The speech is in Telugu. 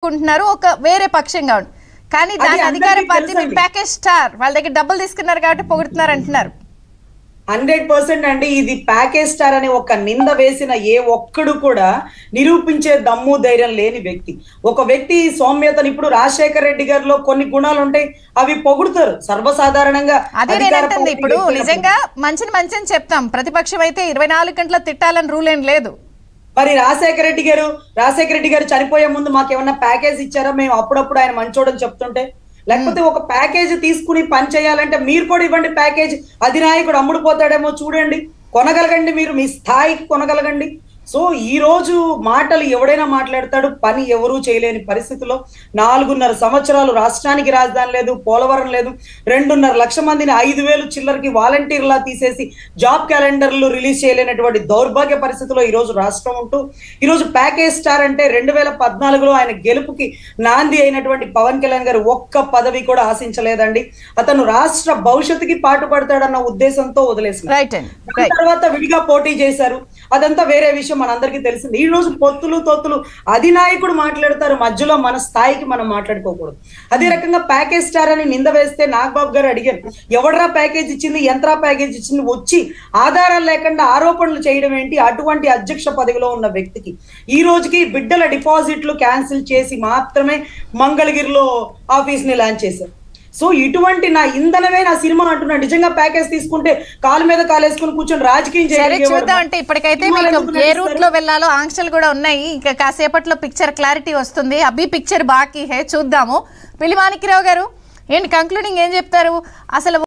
చెప్పుకుంటున్నారు ఒక వేరే పక్షంగా ఉంది కానీ అది దాని అధికార అందరికీ పార్టీ మీ తెలుసండి. ప్యాకేజ్ స్టార్ వాళ్ళ దగ్గర డబ్బులు తీసుకున్నారు కాబట్టి పొగుడుతున్నారు అంటున్నారు హండ్రెడ్ పర్సెంట్ అండి ఇది ప్యాకేజ్ స్టార్ అనే ఒక నింద వేసిన ఏ ఒక్కడు కూడా నిరూపించే దమ్ము ధైర్యం లేని వ్యక్తి ఒక వ్యక్తి సౌమ్యతను ఇప్పుడు రాజశేఖర రెడ్డి గారిలో కొన్ని గుణాలు ఉంటాయి అవి పొగుడుతారు సర్వసాధారణంగా అదే అధికార నేనంటుంది పార్టీ ఇప్పుడు వ్యక్తులకు. నిజంగా మంచిని మంచిని చెప్తాం ప్రతిపక్షం అయితే ఇరవై నాలుగు గంటల తిట్టాలని రూల్ ఏం లేదు మరి రాజశేఖర రెడ్డి గారు రాజశేఖర రెడ్డి గారు చనిపోయే ముందు మాకు ఏమన్నా ప్యాకేజ్ ఇచ్చారా మేము అప్పుడప్పుడు ఆయన మంచోడని చెప్తుంటే లేకపోతే ఒక ప్యాకేజ్ తీసుకుని పని చేయాలంటే మీరు కూడా ఇవ్వండి ప్యాకేజ్ అధినాయకుడు అమ్ముడు పోతాడేమో చూడండి కొనగలగండి మీరు మీ స్థాయికి కొనగలగండి సో ఈ రోజు మాటలు ఎవడైనా మాట్లాడతాడు పని ఎవరూ చేయలేని పరిస్థితిలో నాలుగున్నర సంవత్సరాలు రాష్ట్రానికి రాజధాని లేదు పోలవరం లేదు రెండున్నర లక్ష మందిని ఐదు వేలు చిల్లరకి వాలంటీర్లా తీసేసి జాబ్ క్యాలెండర్లు రిలీజ్ చేయలేనటువంటి దౌర్భాగ్య పరిస్థితిలో ఈ రోజు రాష్ట్రం ఉంటూ ఈ రోజు ప్యాకేజ్ స్టార్ అంటే రెండు వేల పద్నాలుగులో ఆయన గెలుపుకి నాంది అయినటువంటి పవన్ కళ్యాణ్ గారు ఒక్క పదవి కూడా ఆశించలేదండి అతను రాష్ట్ర భవిష్యత్తుకి పాటుపడతాడన్న ఉద్దేశంతో వదిలేసిన రైట్ అండి దాని రైట్ తర్వాత విడిగా పోటీ చేశారు అదంతా వేరే విషయం మనందరికీ తెలిసింది ఈ రోజు పొత్తులు తొత్తులు అధినాయకుడు మాట్లాడతారు మధ్యలో మన స్థాయికి మనం మాట్లాడుకోకూడదు అదే రకంగా ప్యాకేజ్ స్టార్ అని నింద వేస్తే నాగబాబు గారు అడిగారు ఎవడరా ప్యాకేజ్ ఇచ్చింది ఎంతరా ప్యాకేజ్ ఇచ్చింది వచ్చి ఆధారాలు లేకుండా ఆరోపణలు చేయడం ఏంటి అటువంటి అధ్యక్ష పదవిలో ఉన్న వ్యక్తికి ఈ రోజుకి బిడ్డల డిపాజిట్లు క్యాన్సిల్ చేసి మాత్రమే మంగళగిరిలో ఆఫీస్ ని లాంచ్ చేశారు సో ఇటువంటి నా ఇంధనమే నా సినిమా అంటున్నా నిజంగా ప్యాకేజ్ తీసుకుంటే కాలు మీద కాలేసుకుని కూర్చొని రాజకీయం సరే చేయగలిగేవాడు. చూద్దాం అంటే ఇప్పటికైతే సినిమాలు మీకు ఎందుకు ఏ నడుస్తారు? రూట్ లో వెళ్ళాలో ఆంక్షలు కూడా ఉన్నాయి ఇంకా కాసేపట్లో పిక్చర్ క్లారిటీ వస్తుంది అభి పిక్చర్ బాకీ హే చూద్దాము పిలిమాణిక్రావు గారు ఏంటి కంక్లూడింగ్ ఏం చెప్తారు అసలు